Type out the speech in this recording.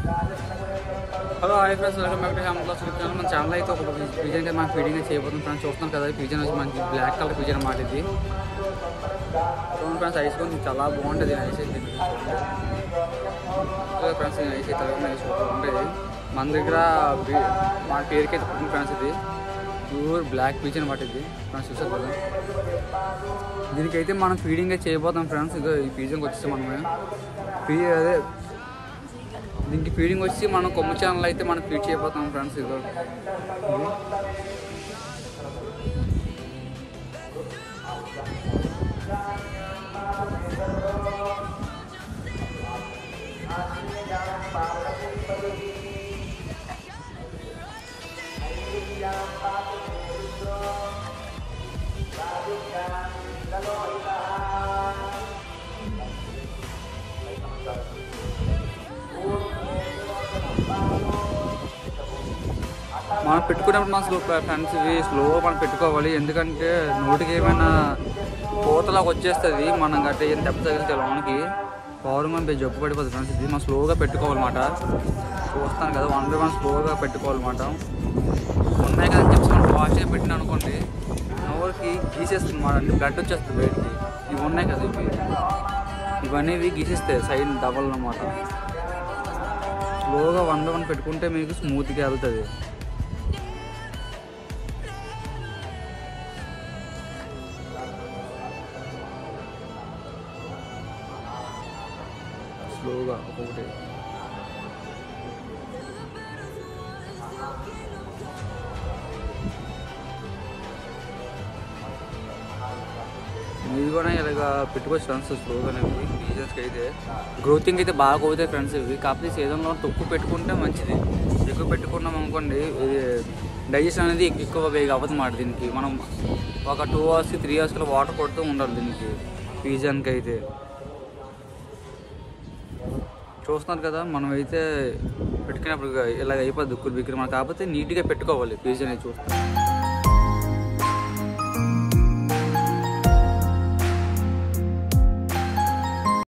Hello hi friends welcome back to ham class channel మన channel అయితే ఒక pigeon అయితే మనకి ఫీడింగ్ చేయబోతుంది ఫ్రెండ్స్ చూస్తున్నాం కదా పిజన్ వచ్చి మనకి బ్లాక్ కలర్ పిజన్ అన్నమాట ఇది చూడండి ఫ్రెండ్స్ ఐస్ కొంచెం చాలా బాగుంటుంది ఐస్ అయితే ఫ్రెండ్స్ ఐస్ అయితే ఐస్ బాగుంటుంది మన దగ్గర బి- మన పేరుకి అయితే పుట్టిన ఫ్రెండ్స్ ఇది ప్యూర్ బ్లాక్ పీచ్ అనమాట ఇది ఫ్రెండ్స్ చూసారు కదా దీనికైతే మనం ఫీడింగ్ అయితే చేయబోతాం ఫ్రెండ్స్ ఇదో ఈ పీజన్కి వచ్చేసి మనమే ఫీ అదే దీనికి ఫీడింగ్ వచ్చి మనం కొమ్ము ఛానల్ అయితే మనం ఫీడ్ చేయబోతాం ఫ్రెండ్స్ ఇదో ఇది. మనం పెట్టుకున్నప్పుడు మనం స్లో ఫ్రెండ్స్ ఇవి స్లో మనం పెట్టుకోవాలి ఎందుకంటే నోటికి ఏమైనా పూతలాగా వచ్చేస్తుంది మనం గట్ట ఏం దెబ్బ తగిలితే లోనికి పవర్ మనం జబ్బు పడిపోతుంది ఫ్రెండ్స్ ఇది మనం స్లోగా పెట్టుకోవాలన్నమాట చూస్తాను కదా వన్ బై వన్ స్లోగా పెట్టుకోవాలన్నమాట ఉన్నాయి కదా చెప్పి మనం ఫాస్ట్గా పెట్టిన అనుకోండి నోరుకి గీసేస్తుంది మాట అంటే బ్లడ్ వచ్చేస్తుంది బయటికి ఇవి ఉన్నాయి కదా ఇవి ఇవన్నీ ఇవి గీసేస్తాయి సైడ్ డబల్ అన్నమాట స్లోగా వన్ బై వన్ పెట్టుకుంటే మీకు స్మూత్గా వెళ్తుంది స్లోగా ఒక్కొక్కటి మీరు కూడా ఇలాగ పెట్టుకోవచ్చు ఫ్రెండ్స్ స్లోగానే బీజెస్కి అయితే గ్రోతింగ్ అయితే బాగా అవుతాయి ఫ్రెండ్స్ ఇవి కాకపోతే సీజన్లో తక్కువ పెట్టుకుంటే మంచిది ఎక్కువ పెట్టుకున్నాం అనుకోండి ఇది డైజెషన్ అనేది ఎక్కువ వేగ అవ్వదు మాట దీనికి మనం ఒక టూ అవర్స్ త్రీ అవర్స్లో వాటర్ కొడుతూ ఉండాలి దీనికి పీజన్కి అయితే చూస్తున్నారు కదా మనం అయితే పెట్టుకున్నప్పుడు ఇలాగ అయిపోద్ది దుక్కులు బిక్కులు మనం కాకపోతే నీట్గా పెట్టుకోవాలి పీజన్ అయితే చూస్తాం